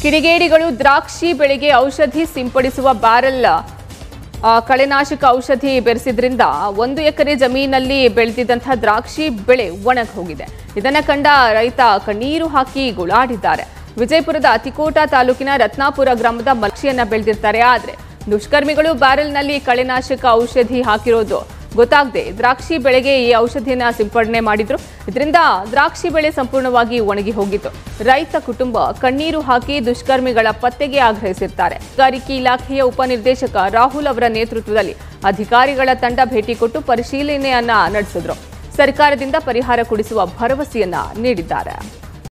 ಕಿಡಿಗೇಡಿಗಳು ದ್ರಾಕ್ಷಿ ಬೆಳೆಗೆ ಔಷಧಿ ಸಿಂಪಡಿಸುವ ಬ್ಯಾರೆಲ್ ಆ, ಕಳೆನಾಶಕ ಔಷಧಿ ಬೆರೆಸಿದ್ರಿಂದ ಒಂದು ಎಕರೆ ಜಮೀನಲ್ಲಿ ಬೆಳೆದಿದ್ದಂತಹ ದ್ರಾಕ್ಷಿ ಬೆಳೆ ಒಣಗಿ ಹೋಗಿದೆ ಇದನ್ನ ಕಂಡ ರೈತ ಕಣ್ಣೀರು ಹಾಕಿ ಗುಳಾಡಿದ್ದಾರೆ ವಿಜಯಪುರದ ತಿಕೋಟ ತಾಲೂಕಿನ ರತ್ನಾಪುರ ಗ್ರಾಮದ ಮಕ್ಷಿಯನ್ನ ಬೆಳೆದಿರ್ತಾರೆ ಆದ್ರೆ ದುಷ್ಕರ್ಮಿಗಳು ಬ್ಯಾರೆಲ್ನಲ್ಲಿ ಕಳೆನಾಶಕ ಔಷಧಿ ಹಾಕಿರೋದು ಗೊತ್ತಾಗದೆ ದ್ರಾಕ್ಷಿ ಬೆಳೆಗೆ ಈ ಔಷಧಿಯನ್ನ ಸಿಂಪಡಣೆ ಮಾಡಿದ್ರು ಇದರಿಂದ ದ್ರಾಕ್ಷಿ ಬೆಳೆ ಸಂಪೂರ್ಣವಾಗಿ ಒಣಗಿ ಹೋಗಿತ್ತು ರೈತ ಕುಟುಂಬ ಕಣ್ಣೀರು ಹಾಕಿ ದುಷ್ಕರ್ಮಿಗಳ ಪತ್ತೆಗೆ ಆಗ್ರಹಿಸಿರ್ತಾರೆ ಕೈಗಾರಿಕೆ ಇಲಾಖೆಯ ಉಪನಿರ್ದೇಶಕ ರಾಹುಲ್ ಅವರ ನೇತೃತ್ವದಲ್ಲಿ ಅಧಿಕಾರಿಗಳ ತಂಡ ಭೇಟಿ ಕೊಟ್ಟು ಪರಿಶೀಲನೆಯನ್ನ ನಡೆಸಿದ್ರು ಸರ್ಕಾರದಿಂದ ಪರಿಹಾರ ಕೊಡಿಸುವ ಭರವಸೆಯನ್ನ ನೀಡಿದ್ದಾರೆ